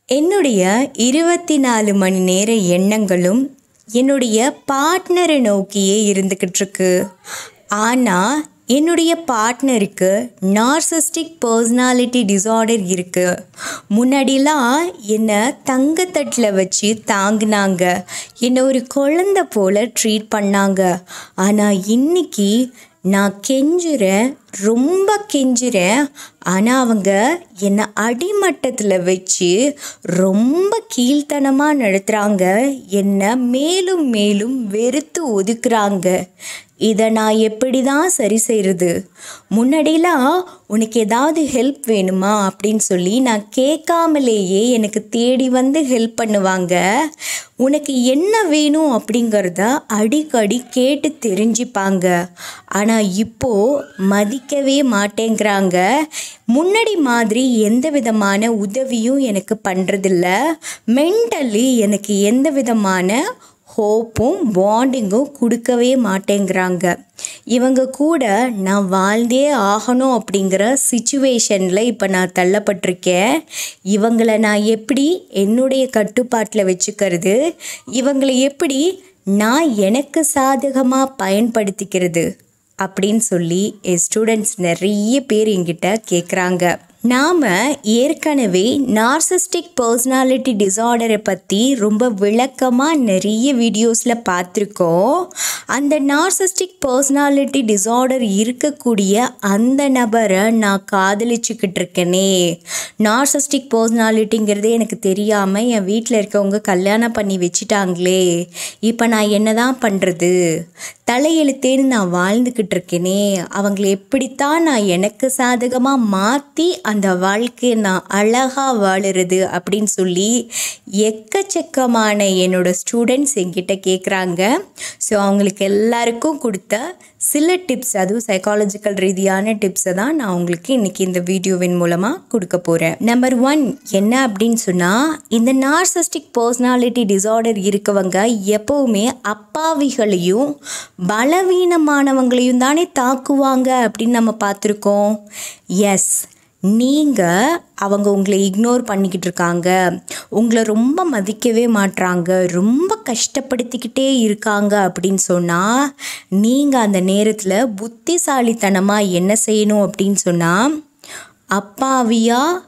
என்னுடைய இருபத்தி நாலு மணி நேர எண்ணங்களும் என்னுடைய பார்ட்னரை நோக்கியே இருந்துக்கிட்டு இருக்கு ஆனால் என்னுடைய பார்ட்னருக்கு நார்சிஸ்டிக் பர்சனாலிட்டி டிசார்டர் இருக்குது முன்னாடிலாம் என்னை தங்கத்தட்டில் வச்சு தாங்கினாங்க என்னை ஒரு குழந்த போல் ட்ரீட் பண்ணாங்க ஆனால் இன்னைக்கு நான் கெஞ்சுறேன் ரொம்ப கெஞ்சுறேன் ஆனால் அவங்க என்னை அடிமட்டத்தில் வச்சு ரொம்ப கீழ்த்தனமாக நடத்துகிறாங்க என்னை மேலும் மேலும் வெறுத்து ஒதுக்குறாங்க இதை நான் எப்படி தான் சரி செய்கிறது முன்னாடிலாம் உனக்கு ஏதாவது ஹெல்ப் வேணுமா அப்படின்னு சொல்லி நான் கேட்காமலேயே எனக்கு தேடி வந்து ஹெல்ப் பண்ணுவாங்க உனக்கு என்ன வேணும் அப்படிங்கிறத அடிக்கடி கேட்டு தெரிஞ்சுப்பாங்க ஆனால் இப்போது மதிக்கவே மாட்டேங்கிறாங்க முன்னாடி மாதிரி எந்த விதமான உதவியும் எனக்கு பண்ணுறதில்ல மென்டலி எனக்கு எந்த விதமான ஹோப்பும் பாண்டிங்கும் கொடுக்கவே மாட்டேங்கிறாங்க இவங்க கூட நான் வாழ்ந்தே ஆகணும் அப்படிங்கிற சுச்சுவேஷனில் இப்போ நான் தள்ளப்பட்டிருக்கேன் இவங்களை நான் எப்படி என்னுடைய கட்டுப்பாட்டில் வச்சுக்கிறது இவங்களை எப்படி நான் எனக்கு சாதகமாக பயன்படுத்திக்கிறது அப்படின்னு சொல்லி என் ஸ்டூடெண்ட்ஸ் நிறைய பேர் என்கிட்ட கேட்குறாங்க நாம் ஏற்கனவே நார்சிஸ்டிக் பர்சனாலிட்டி டிசார்டரை பற்றி ரொம்ப விளக்கமாக நிறைய வீடியோஸில் பார்த்துருக்கோம் அந்த நார்சிஸ்டிக் பர்சனாலிட்டி டிசார்டர் இருக்கக்கூடிய அந்த நபரை நான் காதலிச்சுக்கிட்டு இருக்கேனே நார்சிஸ்டிக் பர்சனாலிட்டிங்கிறதே எனக்கு தெரியாமல் என் வீட்டில் இருக்கவங்க கல்யாணம் பண்ணி வச்சுட்டாங்களே இப்போ நான் என்ன தான் பண்ணுறது தலையெழுத்தேன்னு நான் வாழ்ந்துக்கிட்டு இருக்கேனே அவங்கள எப்படித்தான் நான் எனக்கு சாதகமாக மாற்றி அந்த வாழ்க்கையை நான் அழகாக வாழுறது அப்படின்னு சொல்லி எக்கச்சக்கமான என்னோட ஸ்டூடெண்ட்ஸ் என்கிட்ட கேட்குறாங்க ஸோ அவங்களுக்கு எல்லாருக்கும் கொடுத்த சில டிப்ஸ் அதுவும் சைக்காலஜிக்கல் ரீதியான டிப்ஸை தான் நான் உங்களுக்கு இன்றைக்கி இந்த வீடியோவின் மூலமாக கொடுக்க போகிறேன் நம்பர் ஒன் என்ன அப்படின்னு சொன்னால் இந்த நார்சிஸ்டிக் பர்சனாலிட்டி டிசார்டர் இருக்கவங்க எப்போவுமே அப்பாவிகளையும் பலவீனமானவங்களையும் தானே தாக்குவாங்க அப்படின்னு நம்ம பார்த்துருக்கோம் எஸ் நீங்கள் அவங்க உங்களை இக்னோர் பண்ணிக்கிட்டு இருக்காங்க உங்களை ரொம்ப மதிக்கவே மாட்றாங்க ரொம்ப கஷ்டப்படுத்திக்கிட்டே இருக்காங்க அப்படின்னு சொன்னால் நீங்கள் அந்த நேரத்தில் புத்திசாலித்தனமாக என்ன செய்யணும் அப்படின்னு சொன்னால் அப்பாவியாக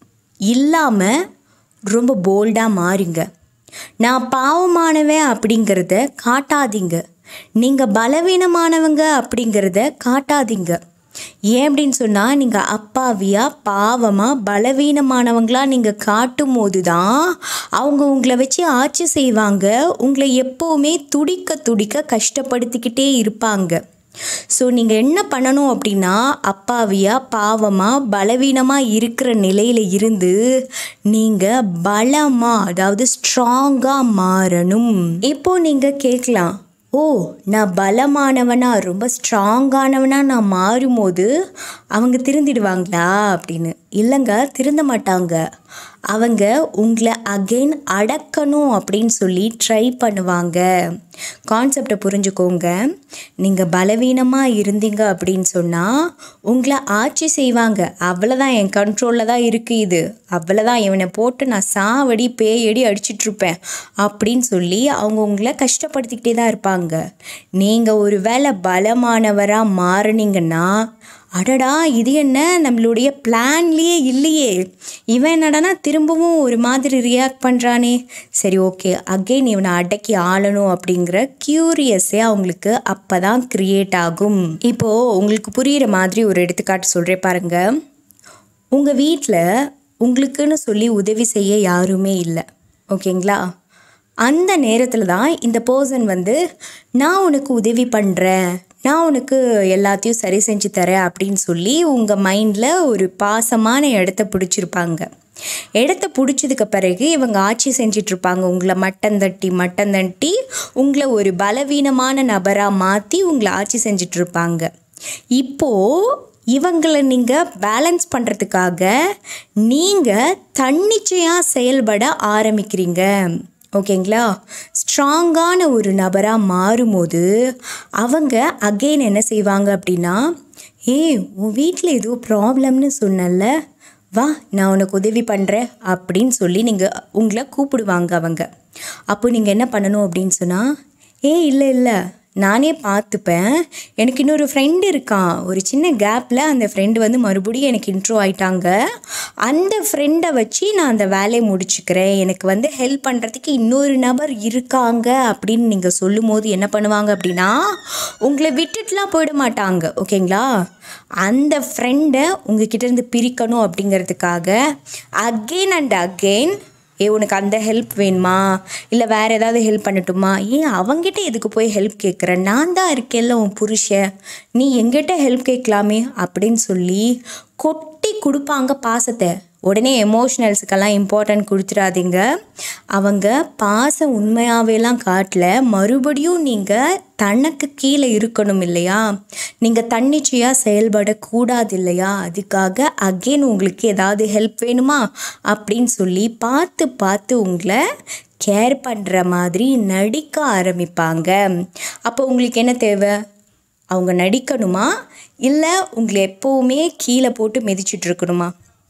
இல்லாமல் ரொம்ப போல்டாக மாறுங்க நான் பாவமானவன் அப்படிங்கிறத காட்டாதீங்க நீங்கள் பலவீனமானவங்க அப்படிங்கிறத காட்டாதீங்க ஏன் அப்படின்னு சொன்னால் நீங்கள் அப்பாவியாக பாவமாக பலவீனமானவங்களாக நீங்கள் காட்டும் போது தான் அவங்க உங்களை வச்சு ஆட்சி செய்வாங்க உங்களை எப்போவுமே துடிக்க துடிக்க கஷ்டப்படுத்திக்கிட்டே இருப்பாங்க ஸோ நீங்கள் என்ன பண்ணணும் அப்படின்னா அப்பாவியாக பாவமாக பலவீனமாக இருக்கிற நிலையில் இருந்து நீங்கள் பலமாக அதாவது ஸ்ட்ராங்காக மாறணும் இப்போ நீங்கள் கேட்கலாம் ஓ நான் பலமானவனா ரொம்ப ஸ்ட்ராங்கானவனா நான் மாறும்போது அவங்க திருந்திடுவாங்களா அப்படின்னு இல்லைங்க திருந்த மாட்டாங்க அவங்க உங்களை அகெயின் அடக்கணும் அப்படின்னு சொல்லி ட்ரை பண்ணுவாங்க கான்செப்டை புரிஞ்சுக்கோங்க நீங்கள் பலவீனமாக இருந்தீங்க அப்படின்னு சொன்னால் உங்களை ஆட்சி செய்வாங்க அவ்வளோதான் என் கண்ட்ரோலில் தான் இருக்குது இது அவ்வளோதான் இவனை போட்டு நான் சாவடி பேயடி அடிச்சிட்ருப்பேன் அப்படின்னு சொல்லி அவங்க உங்களை கஷ்டப்படுத்திக்கிட்டே தான் இருப்பாங்க நீங்கள் ஒரு வேளை பலமானவராக மாறினீங்கன்னா அடடா இது என்ன நம்மளுடைய பிளான்லேயே இல்லையே இவன் என்னடானா திரும்பவும் ஒரு மாதிரி ரியாக்ட் பண்ணுறானே சரி ஓகே அகெயின் இவனை அடக்கி ஆளணும் அப்படிங்கிற க்யூரியஸே அவங்களுக்கு அப்போ தான் க்ரியேட் ஆகும் இப்போது உங்களுக்கு புரிகிற மாதிரி ஒரு எடுத்துக்காட்டு சொல்கிறேன் பாருங்கள் உங்கள் வீட்டில் உங்களுக்குன்னு சொல்லி உதவி செய்ய யாருமே இல்லை ஓகேங்களா அந்த நேரத்தில் தான் இந்த பர்சன் வந்து நான் உனக்கு உதவி பண்ணுறேன் நான் உனக்கு எல்லாத்தையும் சரி செஞ்சு தரேன் அப்படின்னு சொல்லி உங்கள் மைண்டில் ஒரு பாசமான இடத்த பிடிச்சிருப்பாங்க இடத்த பிடிச்சதுக்கு பிறகு இவங்க ஆட்சி செஞ்சிட்ருப்பாங்க உங்களை மட்டம் தட்டி மட்டம் தட்டி உங்களை ஒரு பலவீனமான நபராக மாற்றி உங்களை ஆட்சி செஞ்சிட்ருப்பாங்க இப்போது இவங்களை நீங்கள் பேலன்ஸ் பண்ணுறதுக்காக நீங்கள் தன்னிச்சையாக செயல்பட ஆரம்பிக்கிறீங்க ஓகேங்களா ஸ்ட்ராங்கான ஒரு நபராக மாறும்போது அவங்க அகெயின் என்ன செய்வாங்க அப்படின்னா ஏய் உன் வீட்டில் ஏதோ ப்ராப்ளம்னு சொன்னல வா நான் உனக்கு உதவி பண்ணுறேன் அப்படின்னு சொல்லி நீங்கள் உங்களை கூப்பிடுவாங்க அவங்க அப்போ நீங்கள் என்ன பண்ணணும் அப்படின்னு சொன்னால் ஏ இல்லை இல்லை நானே பார்த்துப்பேன் எனக்கு இன்னொரு ஃப்ரெண்டு இருக்கான் ஒரு சின்ன கேப்பில் அந்த ஃப்ரெண்டு வந்து மறுபடியும் எனக்கு இன்ட்ரோ ஆயிட்டாங்க அந்த ஃப்ரெண்டை வச்சு நான் அந்த வேலையை முடிச்சுக்கிறேன் எனக்கு வந்து ஹெல்ப் பண்ணுறதுக்கு இன்னொரு நபர் இருக்காங்க அப்படின்னு நீங்கள் சொல்லும் போது என்ன பண்ணுவாங்க அப்படின்னா உங்களை விட்டுட்டுலாம் போயிட மாட்டாங்க ஓகேங்களா அந்த ஃப்ரெண்டை உங்ககிட்ட இருந்து பிரிக்கணும் அப்படிங்கிறதுக்காக அகெயின் அண்ட் அகெயின் ஏ உனக்கு அந்த ஹெல்ப் வேணுமா இல்லை வேறு ஏதாவது ஹெல்ப் பண்ணட்டுமா ஏன் அவங்கிட்ட எதுக்கு போய் ஹெல்ப் கேட்குற நான் தான் இருக்கேன்ல உன் புருஷன் நீ எங்கிட்ட ஹெல்ப் கேட்கலாமே அப்படின்னு சொல்லி கொட்டி கொடுப்பாங்க பாசத்தை உடனே எமோஷ்னல்ஸுக்கெல்லாம் இம்பார்ட்டன்ட் கொடுத்துடாதீங்க அவங்க பாசம் உண்மையாகவேலாம் காட்டல மறுபடியும் நீங்கள் தனக்கு கீழே இருக்கணும் இல்லையா நீங்கள் தன்னிச்சையாக செயல்படக்கூடாது இல்லையா அதுக்காக அகெயின் உங்களுக்கு ஏதாவது ஹெல்ப் வேணுமா அப்படின்னு சொல்லி பார்த்து பார்த்து உங்களை கேர் பண்ணுற மாதிரி நடிக்க ஆரம்பிப்பாங்க அப்போ உங்களுக்கு என்ன தேவை அவங்க நடிக்கணுமா இல்லை உங்களை எப்போவுமே கீழே போட்டு மிதிச்சிட்டு இருக்கணுமா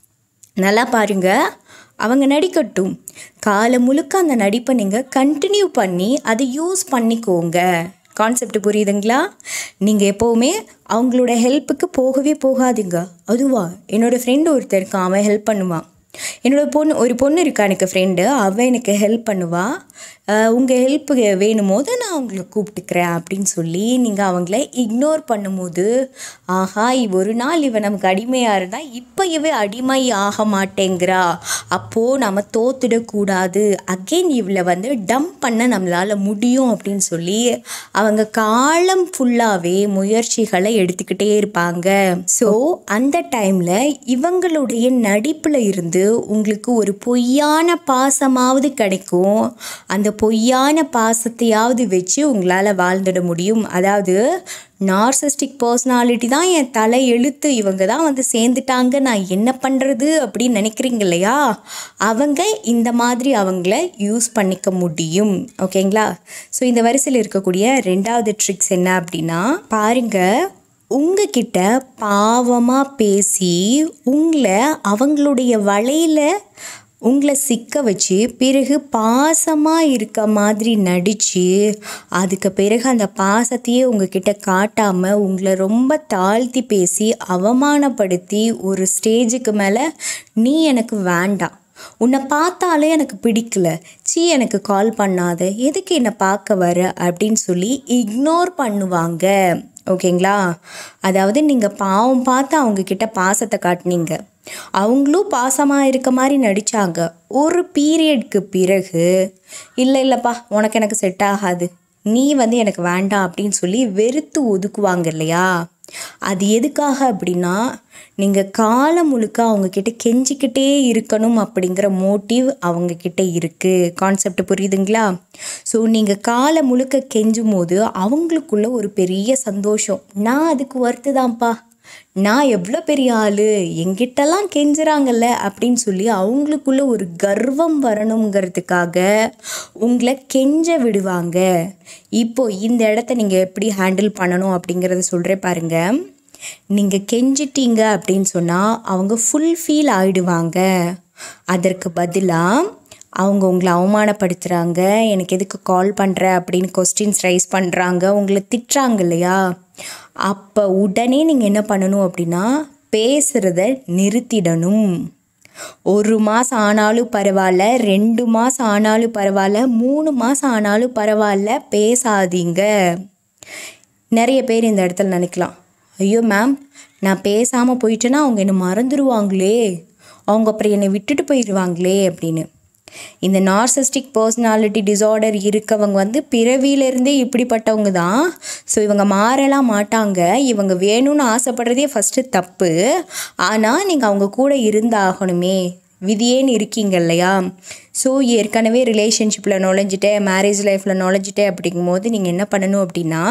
நல்லா பாருங்க அவங்க நடிக்கட்டும் காலம் முழுக்க அந்த நடிப்பை நீங்கள் கண்டினியூ பண்ணி அதை யூஸ் பண்ணிக்கோங்க கான்செப்ட் புரியுதுங்களா நீங்கள் எப்போவுமே அவங்களோட ஹெல்ப்புக்கு போகவே போகாதீங்க அதுவா என்னோடய ஃப்ரெண்டு ஒருத்தர் இருக்கான் அவன் ஹெல்ப் பண்ணுவான் என்னோட பொண்ணு ஒரு பொண்ணு இருக்கா எனக்கு ஃப்ரெண்டு அவள் எனக்கு ஹெல்ப் பண்ணுவா உங்கள் ஹெல்ப்பு வேணும் போது நான் அவங்கள கூப்பிட்டுக்கிறேன் அப்படின்னு சொல்லி நீங்கள் அவங்கள இக்னோர் பண்ணும்போது ஆஹா இவ ஒரு நாள் இவன் நமக்கு அடிமையாக இருந்தால் இப்போ இவ அடிமை ஆக மாட்டேங்கிறா அப்போது நம்ம தோத்துடக்கூடாது அகெயின் இவளை வந்து டம்ப் பண்ண நம்மளால் முடியும் அப்படின்னு சொல்லி அவங்க காலம் ஃபுல்லாகவே முயற்சிகளை எடுத்துக்கிட்டே இருப்பாங்க ஸோ அந்த டைமில் இவங்களுடைய நடிப்பில் இருந்து உங்களுக்கு ஒரு பொய்யான பாசமாவது கிடைக்கும் அந்த பொய்யான பாசத்தையாவது வச்சு உங்களால் வாழ்ந்துட முடியும் அதாவது நார்சிஸ்டிக் பர்சனாலிட்டி தான் என் தலை எழுத்து இவங்க தான் வந்து சேர்ந்துட்டாங்க நான் என்ன பண்ணுறது அப்படின்னு நினைக்கிறீங்க இல்லையா அவங்க இந்த மாதிரி அவங்கள யூஸ் பண்ணிக்க முடியும் ஓகேங்களா ஸோ இந்த வரிசையில் இருக்கக்கூடிய ரெண்டாவது ட்ரிக்ஸ் என்ன அப்படின்னா பாருங்கள் உங்ககிட்ட பாவமாக பேசி உங்களை அவங்களுடைய வலையில் உங்களை சிக்க வச்சு பிறகு பாசமாக இருக்க மாதிரி நடித்து அதுக்கு பிறகு அந்த பாசத்தையே உங்ககிட்ட காட்டாமல் உங்களை ரொம்ப தாழ்த்தி பேசி அவமானப்படுத்தி ஒரு ஸ்டேஜுக்கு மேலே நீ எனக்கு வேண்டாம் உன்னை பார்த்தாலே எனக்கு பிடிக்கல சீ எனக்கு கால் பண்ணாத எதுக்கு என்னை பார்க்க வர அப்படின்னு சொல்லி இக்னோர் பண்ணுவாங்க ஓகேங்களா அதாவது நீங்கள் பாவம் பார்த்து அவங்கக்கிட்ட பாசத்தை காட்டினீங்க அவங்களும் பாசமாக இருக்க மாதிரி நடித்தாங்க ஒரு பீரியட்க்கு பிறகு இல்லை இல்லைப்பா உனக்கு எனக்கு செட் ஆகாது நீ வந்து எனக்கு வேண்டாம் அப்படின்னு சொல்லி வெறுத்து ஒதுக்குவாங்க இல்லையா அது எதுக்காக அப்படின்னா நீங்கள் காலம் முழுக்க அவங்கக்கிட்ட கெஞ்சிக்கிட்டே இருக்கணும் அப்படிங்கிற மோட்டிவ் அவங்கக்கிட்ட இருக்குது கான்செப்ட் புரியுதுங்களா ஸோ நீங்கள் காலம் முழுக்க கெஞ்சும் போது அவங்களுக்குள்ள ஒரு பெரிய சந்தோஷம் நான் அதுக்கு ஒர்த்து தான்ப்பா நான் எவ்வளோ பெரிய ஆள் எங்கிட்டலாம் கெஞ்சுறாங்கல்ல அப்படின்னு சொல்லி அவங்களுக்குள்ள ஒரு கர்வம் வரணுங்கிறதுக்காக உங்களை கெஞ்ச விடுவாங்க இப்போ இந்த இடத்த நீங்கள் எப்படி ஹேண்டில் பண்ணணும் அப்படிங்கிறத சொல்கிறேன் பாருங்க நீங்கள் கெஞ்சிட்டீங்க அப்படின்னு சொன்னால் அவங்க ஃபுல் ஃபீல் ஆகிடுவாங்க அதற்கு பதிலாக அவங்க உங்களை அவமானப்படுத்துகிறாங்க எனக்கு எதுக்கு கால் பண்ணுற அப்படின்னு கொஸ்டின்ஸ் ரைஸ் பண்ணுறாங்க உங்களை திட்டுறாங்க இல்லையா அப்போ உடனே நீங்கள் என்ன பண்ணணும் அப்படின்னா பேசுகிறத நிறுத்திடணும் ஒரு மாதம் ஆனாலும் பரவாயில்ல ரெண்டு மாதம் ஆனாலும் பரவாயில்ல மூணு மாதம் ஆனாலும் பரவாயில்ல பேசாதீங்க நிறைய பேர் இந்த இடத்துல நினைக்கலாம் ஐயோ மேம் நான் பேசாமல் போயிட்டேன்னா அவங்க என்னை மறந்துடுவாங்களே அவங்க அப்புறம் என்னை விட்டுட்டு போயிடுவாங்களே அப்படின்னு இந்த நார்சிஸ்டிக் பர்சனாலிட்டி டிசார்டர் இருக்கவங்க வந்து பிறவியிலேருந்தே இப்படிப்பட்டவங்க தான் ஸோ இவங்க மாறலாம் மாட்டாங்க இவங்க வேணும்னு ஆசைப்படுறதே ஃபஸ்ட்டு தப்பு ஆனால் நீங்கள் அவங்க கூட இருந்தாகணுமே விதியேன்னு இருக்கீங்க இல்லையா ஸோ ஏற்கனவே ரிலேஷன்ஷிப்பில் நுழைஞ்சிட்டேன் மேரேஜ் லைஃப்பில் நுழைஞ்சிட்டேன் அப்படிங்கும்போது நீங்கள் என்ன பண்ணணும் அப்படின்னா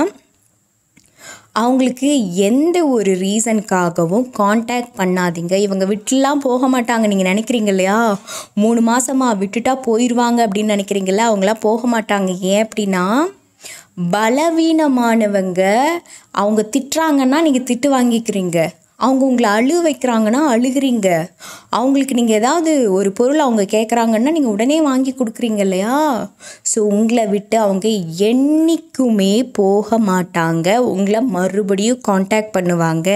அவங்களுக்கு எந்த ஒரு ரீசனுக்காகவும் காண்டாக்ட் பண்ணாதீங்க இவங்க விட்டுலாம் போக மாட்டாங்க நீங்கள் நினைக்கிறீங்க இல்லையா மூணு மாதமாக விட்டுட்டா போயிடுவாங்க அப்படின்னு நினைக்கிறீங்களா அவங்களாம் போக மாட்டாங்க ஏன் அப்படின்னா பலவீனமானவங்க அவங்க திட்டுறாங்கன்னா நீங்கள் திட்டு வாங்கிக்கிறீங்க அவங்க உங்களை அழு வைக்கிறாங்கன்னா அழுகிறீங்க அவங்களுக்கு நீங்கள் ஏதாவது ஒரு பொருள் அவங்க கேட்குறாங்கன்னா நீங்கள் உடனே வாங்கி கொடுக்குறீங்க இல்லையா ஸோ உங்களை விட்டு அவங்க என்றைக்குமே போக மாட்டாங்க உங்களை மறுபடியும் காண்டாக்ட் பண்ணுவாங்க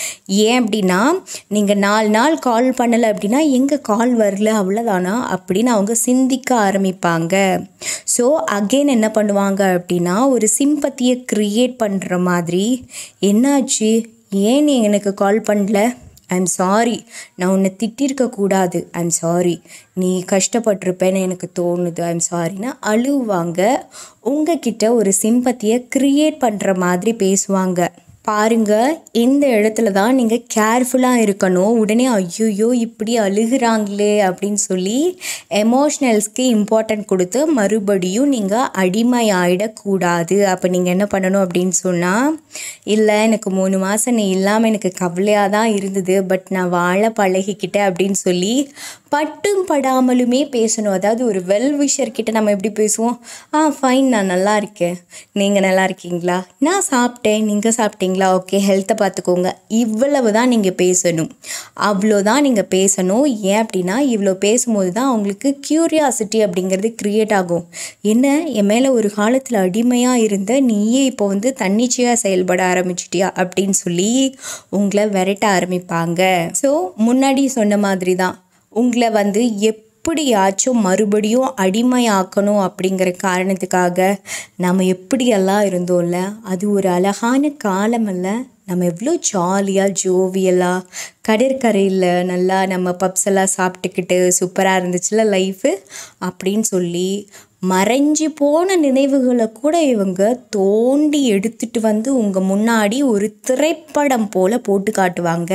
ஏன் அப்படின்னா நீங்கள் நாலு நாள் கால் பண்ணலை அப்படின்னா எங்கே கால் வரல அவ்வளோதானா அப்படின்னு அவங்க சிந்திக்க ஆரம்பிப்பாங்க ஸோ அகெயின் என்ன பண்ணுவாங்க அப்படின்னா ஒரு சிம்பத்தியை க்ரியேட் பண்ணுற மாதிரி என்னாச்சு ஏன் நீ எனக்கு கால் பண்ணல ஐம் சாரி நான் உன்னை திட்டிருக்க கூடாது ஐம் சாரி நீ கஷ்டப்பட்டிருப்பேன்னு எனக்கு தோணுது ஐம் சாரின்னு அழுவாங்க உங்ககிட்ட ஒரு சிம்பத்தியை க்ரியேட் பண்ணுற மாதிரி பேசுவாங்க பாருங்க இந்த இடத்துல தான் நீங்கள் கேர்ஃபுல்லாக இருக்கணும் உடனே ஐயோ இப்படி அழுகுறாங்களே அப்படின்னு சொல்லி எமோஷ்னல்ஸ்க்கு இம்பார்ட்டன்ட் கொடுத்து மறுபடியும் நீங்கள் அடிமையாயிடக்கூடாது அப்போ நீங்கள் என்ன பண்ணணும் அப்படின்னு சொன்னால் இல்லை எனக்கு மூணு மாதம் நீ இல்லாமல் எனக்கு கவலையாக தான் இருந்தது பட் நான் வாழ பழகிக்கிட்டேன் அப்படின்னு சொல்லி பட்டும் படாமலுமே பேசணும் அதாவது ஒரு வெல் விஷர் கிட்ட நம்ம எப்படி பேசுவோம் ஆ ஃபைன் நான் நல்லா இருக்கேன் நீங்கள் நல்லா இருக்கீங்களா நான் சாப்பிட்டேன் நீங்கள் சாப்பிட்டீங்களா ஓகே ஹெல்த்தை பார்த்துக்கோங்க இவ்வளவு தான் நீங்கள் பேசணும் அவ்வளோதான் நீங்கள் பேசணும் ஏன் அப்படின்னா இவ்வளோ பேசும்போது தான் அவங்களுக்கு க்யூரியாசிட்டி அப்படிங்கிறது க்ரியேட் ஆகும் என்ன என் மேலே ஒரு காலத்தில் அடிமையாக இருந்த நீயே இப்போ வந்து தன்னிச்சையாக செயல்பட ஆரம்பிச்சிட்டியா அப்படின்னு சொல்லி உங்களை விரட்ட ஆரம்பிப்பாங்க ஸோ முன்னாடி சொன்ன மாதிரி தான் உங்களை வந்து எப்படியாச்சும் மறுபடியும் அடிமையாக்கணும் அப்படிங்கிற காரணத்துக்காக நம்ம எப்படியெல்லாம் இருந்தோம்ல அது ஒரு அழகான காலமல்ல நம்ம எவ்வளோ ஜாலியாக ஜோவியலாக கடற்கரையில் நல்லா நம்ம பப்ஸ் எல்லாம் சாப்பிட்டுக்கிட்டு சூப்பராக இருந்துச்சுல லைஃபு அப்படின்னு சொல்லி மறைஞ்சு போன நினைவுகளை கூட இவங்க தோண்டி எடுத்துட்டு வந்து உங்கள் முன்னாடி ஒரு திரைப்படம் போல் போட்டு காட்டுவாங்க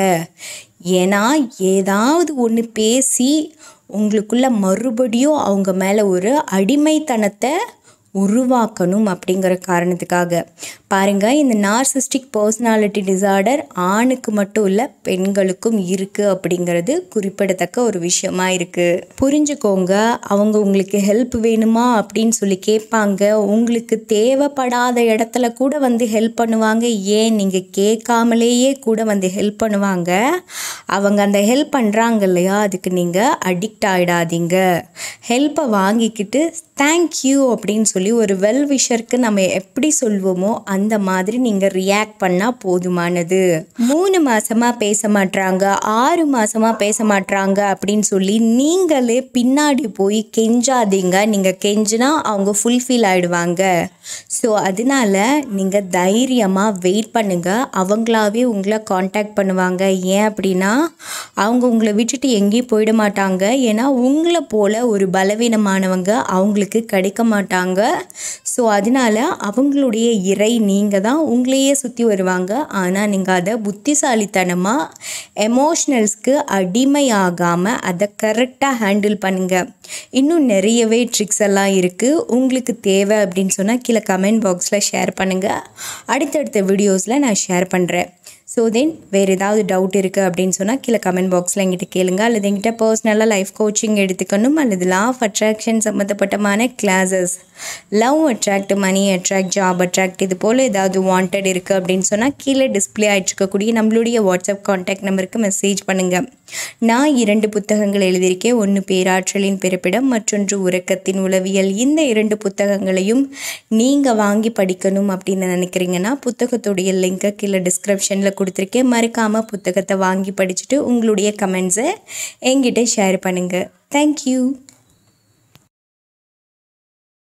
ஏன்னா ஏதாவது ஒன்று பேசி உங்களுக்குள்ள மறுபடியும் அவங்க மேலே ஒரு அடிமைத்தனத்தை உருவாக்கணும் அப்படிங்கிற காரணத்துக்காக பாருங்கள் இந்த நார்சிஸ்டிக் பர்சனாலிட்டி டிசார்டர் ஆணுக்கு மட்டும் இல்லை பெண்களுக்கும் இருக்குது அப்படிங்கிறது குறிப்பிடத்தக்க ஒரு விஷயமா இருக்குது புரிஞ்சுக்கோங்க அவங்க உங்களுக்கு ஹெல்ப் வேணுமா அப்படின்னு சொல்லி கேட்பாங்க உங்களுக்கு தேவைப்படாத இடத்துல கூட வந்து ஹெல்ப் பண்ணுவாங்க ஏன் நீங்கள் கேட்காமலேயே கூட வந்து ஹெல்ப் பண்ணுவாங்க அவங்க அந்த ஹெல்ப் பண்ணுறாங்க இல்லையா அதுக்கு நீங்கள் அடிக்ட் ஆகிடாதீங்க ஹெல்ப்பை வாங்கிக்கிட்டு தேங்க்யூ அப்படின்னு சொல்லி ஒரு வெல் விஷருக்கு நம்ம எப்படி சொல்வோமோ அந்த மாதிரி நீங்கள் ரியாக்ட் பண்ணால் போதுமானது மூணு மாசமாக பேச மாட்றாங்க ஆறு மாசமாக பேச மாட்றாங்க அப்படின்னு சொல்லி நீங்களே பின்னாடி போய் கெஞ்சாதீங்க நீங்கள் கெஞ்சினா அவங்க ஃபுல்ஃபில் ஆகிடுவாங்க ஸோ அதனால நீங்கள் தைரியமாக வெயிட் பண்ணுங்கள் அவங்களாவே உங்களை காண்டாக்ட் பண்ணுவாங்க ஏன் அப்படின்னா அவங்க உங்களை விட்டுட்டு எங்கேயும் போயிட மாட்டாங்க ஏன்னா உங்களை போல் ஒரு பலவீனமானவங்க அவங்களுக்கு கிடைக்க மாட்டாங்க ஸோ அதனால அவங்களுடைய இறை நீங்கள் தான் உங்களையே சுற்றி வருவாங்க ஆனால் நீங்கள் அதை புத்திசாலித்தனமாக எமோஷ்னல்ஸ்க்கு அடிமையாகாமல் அதை கரெக்டாக ஹேண்டில் பண்ணுங்கள் இன்னும் நிறையவே ட்ரிக்ஸ் எல்லாம் இருக்குது உங்களுக்கு தேவை அப்படின்னு சொன்னால் கீழே கமெண்ட் பாக்ஸில் ஷேர் பண்ணுங்கள் அடுத்தடுத்த வீடியோஸில் நான் ஷேர் பண்ணுறேன் ஸோ தென் வேறு ஏதாவது டவுட் இருக்குது அப்படின்னு சொன்னால் கீழே கமெண்ட் பாக்ஸில் எங்கிட்ட கேளுங்க அல்லது எங்கிட்ட பர்சனலாக லைஃப் கோச்சிங் எடுத்துக்கணும் அல்லது லா ஆஃப் அட்ராக்ஷன் சம்மந்தப்பட்டமான classes love attract money attract job attract இது போல் ஏதாவது வாண்டட் இருக்குது அப்படின்னு சொன்னால் கீழே டிஸ்பிளே ஆகிட்டுருக்கக்கூடிய நம்மளுடைய வாட்ஸ்அப் காண்டாக்ட் நம்பருக்கு மெசேஜ் பண்ணுங்கள் நான் இரண்டு புத்தகங்கள் எழுதியிருக்கேன் ஒன்று பேராற்றலின் பிறப்பிடம் மற்றொன்று உறக்கத்தின் உளவியல் இந்த இரண்டு புத்தகங்களையும் நீங்கள் வாங்கி படிக்கணும் அப்படின்னு நினைக்கிறீங்கன்னா புத்தகத்துடைய லிங்கை கீழே டிஸ்கிரிப்ஷனில் கொடுத்துருக்கேன் மறக்காமல் புத்தகத்தை வாங்கி படிச்சுட்டு உங்களுடைய கமெண்ட்ஸை என்கிட்ட ஷேர் பண்ணுங்கள் தேங்க்யூ